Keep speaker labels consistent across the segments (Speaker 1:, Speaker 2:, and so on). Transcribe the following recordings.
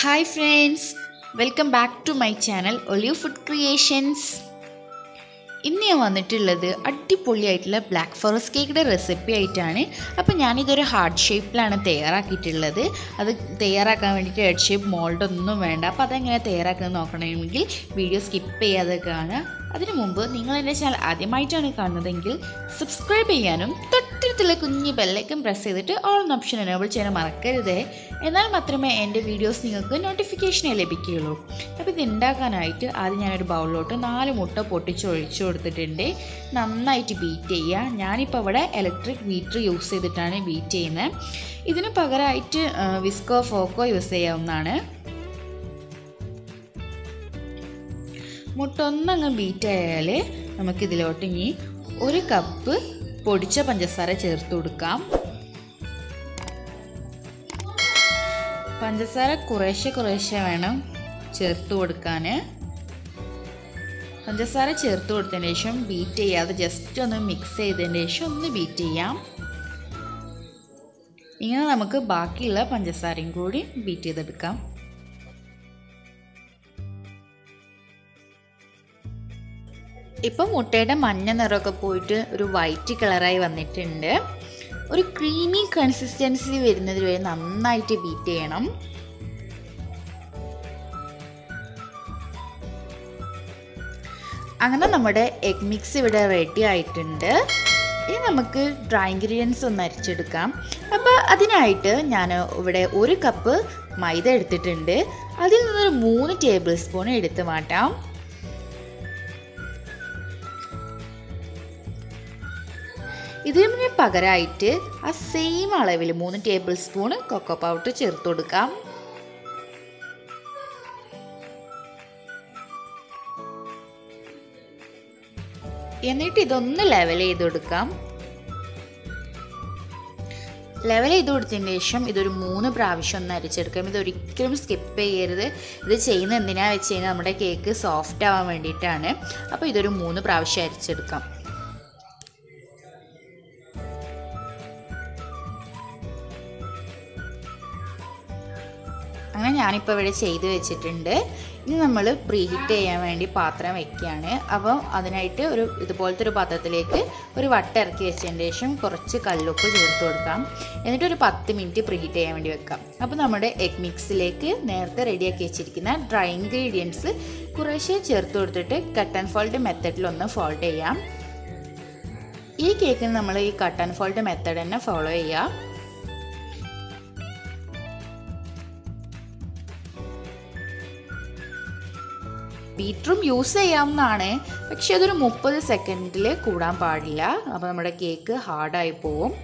Speaker 1: hi friends welcome back to my channel olive food creations ഇന്ന് ഞാൻ വന്നിട്ടുള്ളത് അടിപൊളിയായിട്ടുള്ള ബ്ലാക്ക് ഫോറസ്റ്റ് കേക്കിൻ്റെ റെസിപ്പി ആയിട്ടാണ് അപ്പോൾ ഞാനിതൊരു ഹാർഡ് ഷേപ്പിലാണ് തയ്യാറാക്കിയിട്ടുള്ളത് അത് തയ്യാറാക്കാൻ വേണ്ടിയിട്ട് ഹെഡ് ഷേപ്പ് മോൾഡ് ഒന്നും വേണ്ട അപ്പോൾ അതെങ്ങനെ തയ്യാറാക്കുന്നത് നോക്കണമെങ്കിൽ വീഡിയോ സ്കിപ്പ് ചെയ്യാതെ കാണുക അതിനു മുമ്പ് നിങ്ങൾ എൻ്റെ ചാനൽ ആദ്യമായിട്ടാണ് കാണുന്നതെങ്കിൽ സബ്സ്ക്രൈബ് ചെയ്യാനും തൊട്ടടുത്തുള്ള കുഞ്ഞ് ബെല്ലൈക്കൻ പ്രസ് ചെയ്തിട്ട് ഓൾ എന്ന ഓപ്ഷൻ എനേബിൾ ചെയ്യാൻ മറക്കരുതേ എന്നാൽ മാത്രമേ എൻ്റെ വീഡിയോസ് നിങ്ങൾക്ക് നോട്ടിഫിക്കേഷനെ ലഭിക്കുകയുള്ളൂ അപ്പോൾ ഇത് ഉണ്ടാക്കാനായിട്ട് ആദ്യം ഞാനൊരു ബൗളിലോട്ട് നാല് മുട്ട പൊട്ടിച്ച് ഒഴിച്ചു കൊടുത്തിട്ടുണ്ട് നന്നായിട്ട് ബീറ്റ് ചെയ്യുക ഞാനിപ്പോൾ ഇവിടെ ഇലക്ട്രിക് ബീറ്റർ യൂസ് ചെയ്തിട്ടാണ് ബീറ്റ് ചെയ്യുന്നത് ഇതിന് പകരമായിട്ട് വിസ്കോ ഫോക്കോ യൂസ് ചെയ്യാവുന്നതാണ് മുട്ട ഒന്നങ്ങ് ബീറ്റ് ആയാൽ നമുക്കിതിലോട്ട് ഇനി ഒരു കപ്പ് പൊടിച്ച പഞ്ചസാര ചേർത്ത് കൊടുക്കാം പഞ്ചസാര കുറേശ്ശെ കുറേശ്ശെ വേണം ചേർത്ത് കൊടുക്കാൻ പഞ്ചസാര ചേർത്ത് കൊടുത്തതിന് ശേഷം ബീറ്റ് ചെയ്യാതെ ജസ്റ്റ് ഒന്ന് മിക്സ് ചെയ്തതിന് ശേഷം ഒന്ന് ബീറ്റ് ചെയ്യാം ഇങ്ങനെ നമുക്ക് ബാക്കിയുള്ള പഞ്ചസാരയും കൂടി ബീറ്റ് ചെയ്തെടുക്കാം ഇപ്പം മുട്ടയുടെ മഞ്ഞ നിറമൊക്കെ പോയിട്ട് ഒരു വൈറ്റ് കളറായി വന്നിട്ടുണ്ട് ഒരു ക്രീമി കൺസിസ്റ്റൻസി വരുന്നത് വരെ നന്നായിട്ട് ബീറ്റ് ചെയ്യണം അങ്ങനെ നമ്മുടെ എഗ് മിക്സ് ഇവിടെ റെഡി ആയിട്ടുണ്ട് ഇനി നമുക്ക് ഡ്രൈ ഇൻഗ്രീഡിയൻസ് ഒന്ന് അരിച്ചെടുക്കാം അപ്പോൾ അതിനായിട്ട് ഞാൻ ഇവിടെ ഒരു കപ്പ് മൈദ എടുത്തിട്ടുണ്ട് അതിൽ നിന്നൊരു മൂന്ന് ടേബിൾ സ്പൂൺ എടുത്ത് മാറ്റാം ഇതിന് പകരമായിട്ട് ആ സെയിം അളവിൽ മൂന്ന് ടേബിൾ സ്പൂൺ കൊക്കോ പൗഡർ ചേർത്ത് കൊടുക്കാം എന്നിട്ട് ഇതൊന്ന് ലെവൽ ചെയ്ത് കൊടുക്കാം ലെവൽ ചെയ്ത് കൊടുത്തതിന് ശേഷം ഇതൊരു മൂന്ന് പ്രാവശ്യം ഒന്ന് അരിച്ചെടുക്കാം ഇതൊരിക്കലും സ്കിപ്പ് ചെയ്യരുത് ഇത് ചെയ്യുന്ന എന്തിനാ വെച്ച് കഴിഞ്ഞാൽ നമ്മുടെ കേക്ക് സോഫ്റ്റ് ആവാൻ വേണ്ടിയിട്ടാണ് അപ്പോൾ ഇതൊരു മൂന്ന് പ്രാവശ്യം അരിച്ചെടുക്കാം അങ്ങനെ ഞാനിപ്പോൾ ഇവിടെ ചെയ്ത് വെച്ചിട്ടുണ്ട് ഇനി നമ്മൾ പ്രീഹീറ്റ് ചെയ്യാൻ വേണ്ടി പാത്രം വെക്കുകയാണ് അപ്പോൾ അതിനായിട്ട് ഒരു ഇതുപോലത്തെ ഒരു പാത്രത്തിലേക്ക് ഒരു വട്ട ഇറക്കി വെച്ചതിന് ശേഷം കുറച്ച് കല്ലുപ്പ് ചേർത്ത് കൊടുക്കാം എന്നിട്ട് ഒരു പത്ത് മിനിറ്റ് പ്രീഹീറ്റ് ചെയ്യാൻ വേണ്ടി വെക്കാം അപ്പോൾ നമ്മുടെ എഗ് മിക്സിലേക്ക് നേരത്തെ റെഡിയാക്കി വെച്ചിരിക്കുന്ന ഡ്രൈ ഇൻഗ്രീഡിയൻസ് കുറേശ്ശെ ചേർത്ത് കൊടുത്തിട്ട് കട്ട് ആൻഡ് ഫോൾഡ് മെത്തഡിൽ ഒന്ന് ഫോൾഡ് ചെയ്യാം ഈ കേക്കിന് നമ്മൾ ഈ കട്ട് ആൻഡ് ഫോൾഡ് മെത്തഡ് തന്നെ ഫോളോ ചെയ്യാം ബീറ്ററും യൂസ് ചെയ്യാവുന്നതാണ് പക്ഷെ അതൊരു മുപ്പത് സെക്കൻഡിൽ കൂടാൻ പാടില്ല അപ്പോൾ നമ്മുടെ കേക്ക് ഹാർഡായി പോവും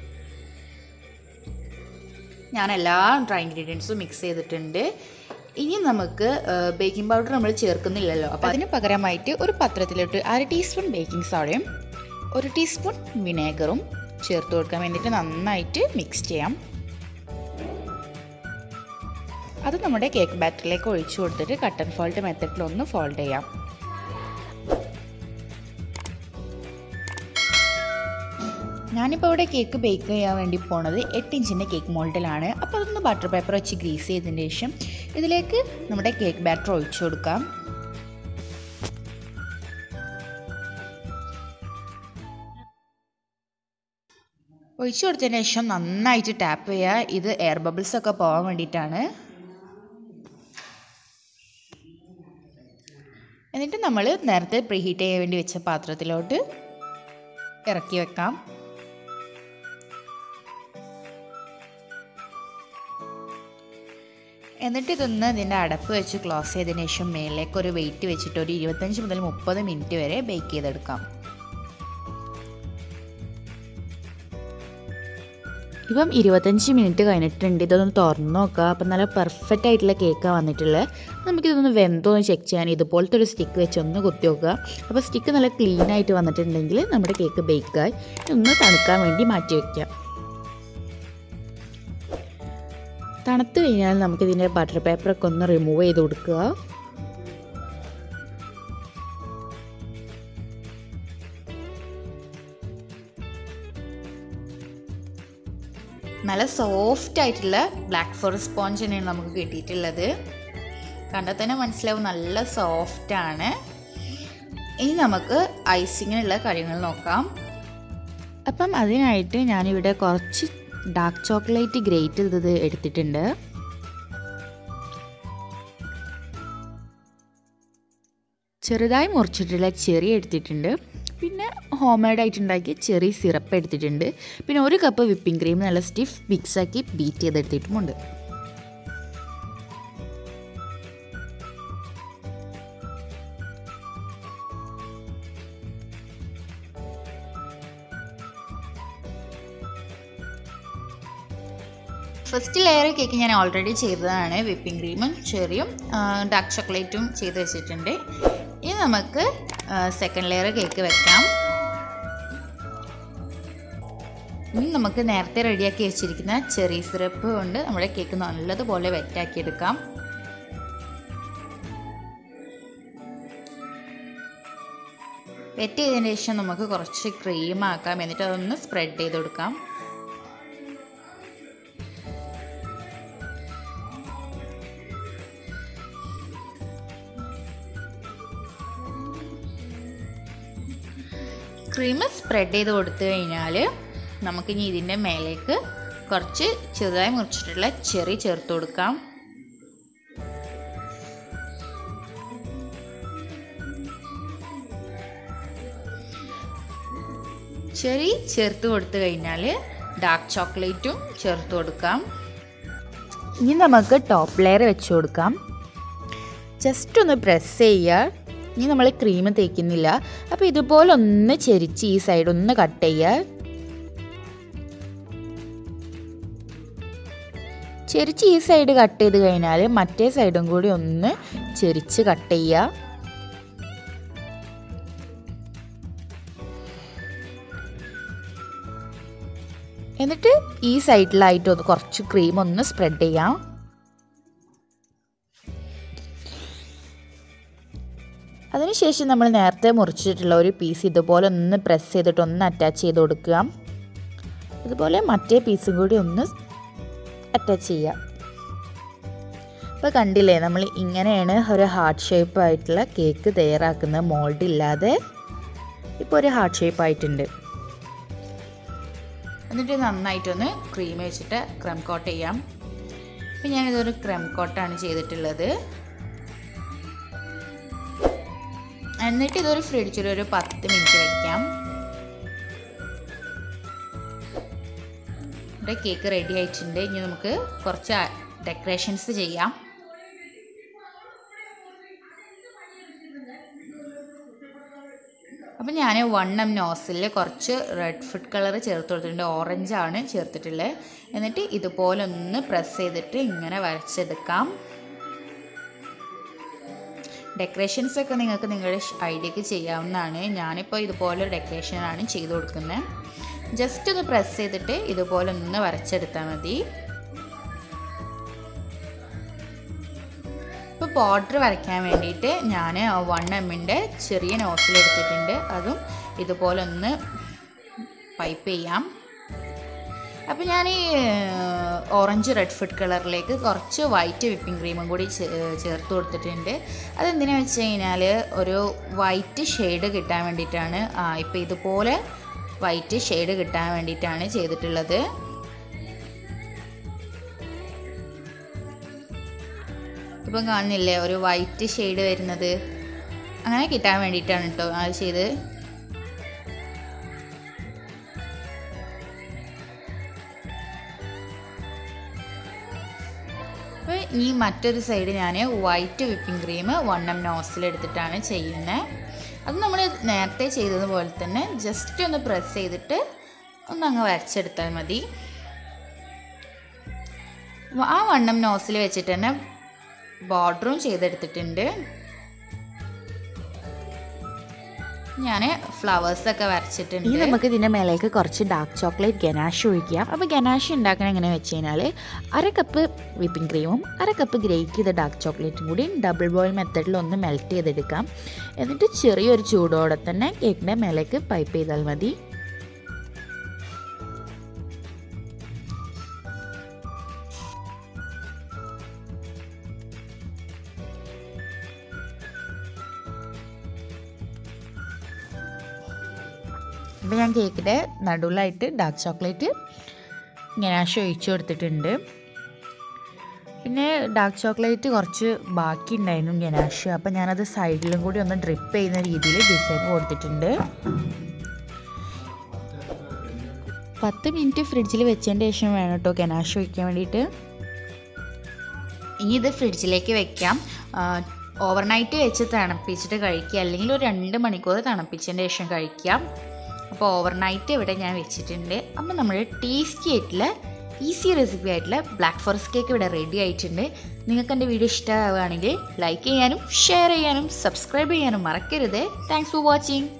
Speaker 1: ഞാൻ എല്ലാ ഡ്രൈ ഇൻഗ്രീഡിയൻസും മിക്സ് ചെയ്തിട്ടുണ്ട് ഇനി നമുക്ക് ബേക്കിംഗ് പൗഡർ നമ്മൾ ചേർക്കുന്നില്ലല്ലോ അപ്പോൾ അതിന് പകരമായിട്ട് ഒരു പത്രത്തിലോട്ട് അര ടീസ്പൂൺ ബേക്കിംഗ് സോഡയും ഒരു ടീസ്പൂൺ വിനേഗറും ചേർത്ത് കൊടുക്കാൻ വേണ്ടിയിട്ട് നന്നായിട്ട് മിക്സ് ചെയ്യാം അത് നമ്മുടെ കേക്ക് ബാറ്ററിലേക്ക് ഒഴിച്ചു കൊടുത്തിട്ട് കട്ട് ആൻഡ് ഫോൾഡ് മെത്തഡിൽ ഒന്ന് ഫോൾഡ് ചെയ്യാം ഞാനിപ്പോൾ ഇവിടെ കേക്ക് ബേക്ക് ചെയ്യാൻ വേണ്ടി പോണത് എട്ട് ഇഞ്ചിൻ്റെ കേക്ക് മോൾഡിലാണ് അപ്പോൾ അതൊന്ന് ബട്ടർ പേപ്പർ വെച്ച് ഗ്രീസ് ചെയ്തതിന് ശേഷം ഇതിലേക്ക് നമ്മുടെ കേക്ക് ബാറ്റർ ഒഴിച്ചു കൊടുക്കാം ഒഴിച്ചു കൊടുത്തതിന് ശേഷം നന്നായിട്ട് ടാപ്പ് ചെയ്യുക ഇത് എയർ ബബിൾസ് ഒക്കെ പോകാൻ വേണ്ടിയിട്ടാണ് എന്നിട്ട് നമ്മൾ നേരത്തെ പ്രീഹീറ്റ് ചെയ്യാൻ വേണ്ടി വെച്ച പാത്രത്തിലോട്ട് ഇറക്കി വെക്കാം എന്നിട്ട് ഇതൊന്ന് ഇതിൻ്റെ അടപ്പ് വെച്ച് ക്ലോസ് ചെയ്തതിന് ശേഷം മേലേക്ക് ഒരു വെയിറ്റ് വെച്ചിട്ട് ഒരു ഇരുപത്തഞ്ച് മുതൽ മുപ്പത് മിനിറ്റ് വരെ ബേക്ക് ചെയ്തെടുക്കാം ഇപ്പം ഇരുപത്തഞ്ച് മിനിറ്റ് കഴിഞ്ഞിട്ടുണ്ട് ഇതൊന്ന് തുറന്ന് നോക്കുക അപ്പം നല്ല പെർഫെക്റ്റ് ആയിട്ടുള്ള കേക്കാണ് വന്നിട്ടുള്ളത് നമുക്കിതൊന്ന് വെന്തോന്ന് ചെക്ക് ചെയ്യാൻ ഇതുപോലത്തെ ഒരു സ്റ്റിക്ക് വെച്ച് ഒന്ന് കുത്തി നോക്കുക അപ്പോൾ സ്റ്റിക്ക് നല്ല ക്ലീൻ ആയിട്ട് വന്നിട്ടുണ്ടെങ്കിൽ നമ്മുടെ കേക്ക് ബേക്കായി ഒന്ന് തണുക്കാൻ വേണ്ടി മാറ്റി വയ്ക്കാം തണുത്ത് കഴിഞ്ഞാൽ നമുക്കിതിൻ്റെ ബട്ടർ പേപ്പറൊക്കെ ഒന്ന് റിമൂവ് ചെയ്ത് കൊടുക്കുക നല്ല സോഫ്റ്റ് ആയിട്ടുള്ള ബ്ലാക്ക് ഫോറസ്റ്റ് സ്പോഞ്ച് തന്നെയാണ് നമുക്ക് കിട്ടിയിട്ടുള്ളത് കണ്ടാൽ തന്നെ മനസ്സിലാവും നല്ല സോഫ്റ്റ് ആണ് ഇനി നമുക്ക് ഐസിങ്ങിനുള്ള കാര്യങ്ങൾ നോക്കാം അപ്പം അതിനായിട്ട് ഞാനിവിടെ കുറച്ച് ഡാർക്ക് ചോക്ലേറ്റ് ഗ്രേറ്റ് ചെയ്തത് എടുത്തിട്ടുണ്ട് ചെറുതായി മുറിച്ചിട്ടുള്ള ചെറി എടുത്തിട്ടുണ്ട് പിന്നെ ഹോം മെയ്ഡ് ആയിട്ട് ഉണ്ടാക്കിയ ചെറി സിറപ്പ് എടുത്തിട്ടുണ്ട് പിന്നെ ഒരു കപ്പ് വിപ്പിംഗ് ക്രീം നല്ല സ്റ്റിഫ് മിക്സാക്കി ബീറ്റ് ചെയ്തെടുത്തിട്ടുമുണ്ട് ഫസ്റ്റ് ലെയർ കേക്ക് ഞാൻ ഓൾറെഡി ചെയ്തതാണ് വിപ്പിംഗ് ക്രീമും ചെറിയും ഡാർക്ക് ചോക്ലേറ്റും ചെയ്ത് വെച്ചിട്ടുണ്ട് ഇനി നമുക്ക് സെക്കൻഡ് ലെയർ കേക്ക് വെക്കാം ഇനി നമുക്ക് നേരത്തെ റെഡിയാക്കി വെച്ചിരിക്കുന്ന ചെറി സിറപ്പ് കൊണ്ട് നമ്മുടെ കേക്ക് നല്ലതുപോലെ വെറ്റാക്കി എടുക്കാം വെറ്റ് ചെയ്തതിന് ശേഷം നമുക്ക് കുറച്ച് ക്രീം ആക്കാം എന്നിട്ട് അതൊന്ന് സ്പ്രെഡ് ചെയ്ത് കൊടുക്കാം ക്രീം സ്പ്രെഡ് ചെയ്ത് കൊടുത്തു കഴിഞ്ഞാൽ നമുക്കിനി ഇതിൻ്റെ മേലേക്ക് കുറച്ച് ചെറുതായി മുറിച്ചിട്ടുള്ള ചെറി ചേർത്ത് കൊടുക്കാം ചെറി ചേർത്ത് കൊടുത്തു കഴിഞ്ഞാൽ ഡാർക്ക് ചോക്ലേറ്റും ചേർത്ത് കൊടുക്കാം ഇനി നമുക്ക് ടോപ്പ് ലെയർ വെച്ച് കൊടുക്കാം ജസ്റ്റ് ഒന്ന് പ്രസ് ചെയ്യുക ഇനി നമ്മൾ ക്രീം തേക്കുന്നില്ല അപ്പോൾ ഇതുപോലെ ഒന്ന് ചെരിച്ച് ഈ സൈഡ് ഒന്ന് കട്ട് ചെയ്യുക ചെരിച്ച് ഈ സൈഡ് കട്ട് ചെയ്ത് കഴിഞ്ഞാൽ മറ്റേ സൈഡും കൂടി ഒന്ന് ചെരിച്ച് കട്ട് ചെയ്യുക എന്നിട്ട് ഈ സൈഡിലായിട്ട് ഒന്ന് കുറച്ച് ക്രീം ഒന്ന് സ്പ്രെഡ് ചെയ്യാം അതിനുശേഷം നമ്മൾ നേരത്തെ മുറിച്ചിട്ടുള്ള ഒരു പീസ് ഇതുപോലെ ഒന്ന് പ്രസ് ചെയ്തിട്ട് ഒന്ന് അറ്റാച്ച് ചെയ്ത് കൊടുക്കുക അതുപോലെ മറ്റേ പീസും കൂടി ഒന്ന് അറ്റാച്ച് ചെയ്യുക ഇപ്പോൾ കണ്ടില്ലേ നമ്മൾ ഇങ്ങനെയാണ് ഒരു ഹാർട്ട് ഷേപ്പ് ആയിട്ടുള്ള കേക്ക് തയ്യാറാക്കുന്നത് മോൾഡ് ഇല്ലാതെ ഇപ്പോൾ ഒരു ഹാർട്ട് ഷേപ്പ് ആയിട്ടുണ്ട് എന്നിട്ട് നന്നായിട്ടൊന്ന് ക്രീം വെച്ചിട്ട് ക്രം കോട്ട് ചെയ്യാം അപ്പോൾ ഞാനിതൊരു ക്രം കോട്ടാണ് ചെയ്തിട്ടുള്ളത് എന്നിട്ട് ഇതൊരു ഫ്രിഡ്ജിൽ ഒരു പത്ത് മിനിറ്റ് വെക്കാം ഇവിടെ കേക്ക് റെഡി ആയിട്ടുണ്ട് ഇനി നമുക്ക് കുറച്ച് ഡെക്കറേഷൻസ് ചെയ്യാം അപ്പം ഞാൻ വൺ എം നോസിൽ കുറച്ച് റെഡ് ഫുഡ് കളർ ചേർത്ത് കൊടുത്തിട്ടുണ്ട് ഓറഞ്ചാണ് ചേർത്തിട്ടുള്ളത് എന്നിട്ട് ഇതുപോലെ ഒന്ന് പ്രസ് ചെയ്തിട്ട് ഇങ്ങനെ വരച്ചെടുക്കാം ഡെക്കറേഷൻസ് ഒക്കെ നിങ്ങൾക്ക് നിങ്ങളുടെ ഐഡിയക്ക് ചെയ്യാവുന്നതാണ് ഞാനിപ്പോൾ ഇതുപോലെ ഡെക്കറേഷനാണ് ചെയ്ത് കൊടുക്കുന്നത് ജസ്റ്റ് ഒന്ന് പ്രസ് ചെയ്തിട്ട് ഇതുപോലെ ഒന്ന് വരച്ചെടുത്താൽ മതി ഇപ്പോൾ ബോർഡർ വരയ്ക്കാൻ വേണ്ടിയിട്ട് ഞാൻ വൺ എമ്മിൻ്റെ ചെറിയ നോസിൽ എടുത്തിട്ടുണ്ട് അതും ഇതുപോലെ ഒന്ന് പൈപ്പ് ചെയ്യാം അപ്പോൾ ഞാൻ ഈ ഓറഞ്ച് റെഡ് ഫുഡ് കളറിലേക്ക് കുറച്ച് വൈറ്റ് വിപ്പിംഗ് ക്രീമും കൂടി ചേർത്ത് കൊടുത്തിട്ടുണ്ട് അതെന്തിനാണെന്ന് വെച്ച് കഴിഞ്ഞാൽ ഒരു വൈറ്റ് ഷെയ്ഡ് കിട്ടാൻ വേണ്ടിയിട്ടാണ് ഇപ്പോൾ ഇതുപോലെ വൈറ്റ് ഷെയ്ഡ് കിട്ടാൻ വേണ്ടിയിട്ടാണ് ചെയ്തിട്ടുള്ളത് ഇപ്പം കാണുന്നില്ലേ ഒരു വൈറ്റ് ഷെയ്ഡ് വരുന്നത് അങ്ങനെ കിട്ടാൻ വേണ്ടിയിട്ടാണ് കേട്ടോ അത് ചെയ്ത് അപ്പോൾ ഈ മറ്റൊരു സൈഡ് ഞാൻ white whipping cream one M nozzle എടുത്തിട്ടാണ് ചെയ്യുന്നത് അത് നമ്മൾ നേരത്തെ ചെയ്തതുപോലെ തന്നെ ജസ്റ്റ് ഒന്ന് പ്രസ് ചെയ്തിട്ട് ഒന്ന് അങ്ങ് വരച്ചെടുത്താൽ മതി ആ വണ്ണം നോസിൽ വെച്ചിട്ട് തന്നെ ബോർഡറും ചെയ്തെടുത്തിട്ടുണ്ട് ഞാൻ ഫ്ലവേഴ്സൊക്കെ വരച്ചിട്ടുണ്ട്
Speaker 2: ഇനി നമുക്ക് ഇതിൻ്റെ മേലേക്ക് കുറച്ച് ഡാർക്ക് ചോക്ലേറ്റ് ഗനാഷ് ഒഴിക്കാം അപ്പോൾ ഗനാഷ് ഉണ്ടാക്കണം എങ്ങനെ വെച്ച് കഴിഞ്ഞാൽ അര കപ്പ് വിപ്പിംഗ് ക്രീമും അര കപ്പ് ഗ്രേറ്റ് ചെയ്ത ഡാർക്ക് ചോക്ലേറ്റും കൂടി ഡബിൾ ബോയിൽ മെത്തഡിൽ ഒന്ന് മെൽറ്റ് ചെയ്തെടുക്കാം എന്നിട്ട് ചെറിയൊരു ചൂടോടെ തന്നെ കേക്കിൻ്റെ മേലേക്ക് പൈപ്പ് ചെയ്താൽ മതി അപ്പോൾ ഞാൻ കേക്കിൻ്റെ നടുവിലായിട്ട് ഡാർക്ക് ചോക്ലേറ്റ് ഗനാഷ് ഒഴിച്ചു കൊടുത്തിട്ടുണ്ട് പിന്നെ ഡാർക്ക് ചോക്ലേറ്റ് കുറച്ച് ബാക്കി ഉണ്ടായിരുന്നു ഗനാഷ് അപ്പോൾ ഞാനത് സൈഡിലും കൂടി ഒന്ന് ഡ്രിപ്പ് ചെയ്യുന്ന രീതിയിൽ ഡിസൈൻ കൊടുത്തിട്ടുണ്ട് പത്ത് മിനിറ്റ് ഫ്രിഡ്ജിൽ വെച്ചതിന് ശേഷം വേണം കേട്ടോ ഗനാഷ് ഒഴിക്കാൻ വേണ്ടിയിട്ട്
Speaker 1: ഇനി ഇത് ഫ്രിഡ്ജിലേക്ക് വെക്കാം ഓവർനൈറ്റ് വെച്ച് തണുപ്പിച്ചിട്ട് കഴിക്കുക അല്ലെങ്കിൽ ഒരു രണ്ട് മണിക്കൂർ തണുപ്പിച്ചതിന് ശേഷം കഴിക്കാം അപ്പോൾ ഓവർനൈറ്റ് ഇവിടെ ഞാൻ വെച്ചിട്ടുണ്ട് അപ്പോൾ നമ്മുടെ ടേസ്റ്റി ആയിട്ടുള്ള ഈസി റെസിപ്പി ആയിട്ടുള്ള ബ്ലാക്ക് ഫോറസ്റ്റ് കേക്ക് ഇവിടെ റെഡി ആയിട്ടുണ്ട് നിങ്ങൾക്ക് എൻ്റെ വീഡിയോ ഇഷ്ടമാവുകയാണെങ്കിൽ ലൈക്ക് ചെയ്യാനും ഷെയർ ചെയ്യാനും സബ്സ്ക്രൈബ് ചെയ്യാനും മറക്കരുത് താങ്ക്സ് ഫോർ വാച്ചിങ്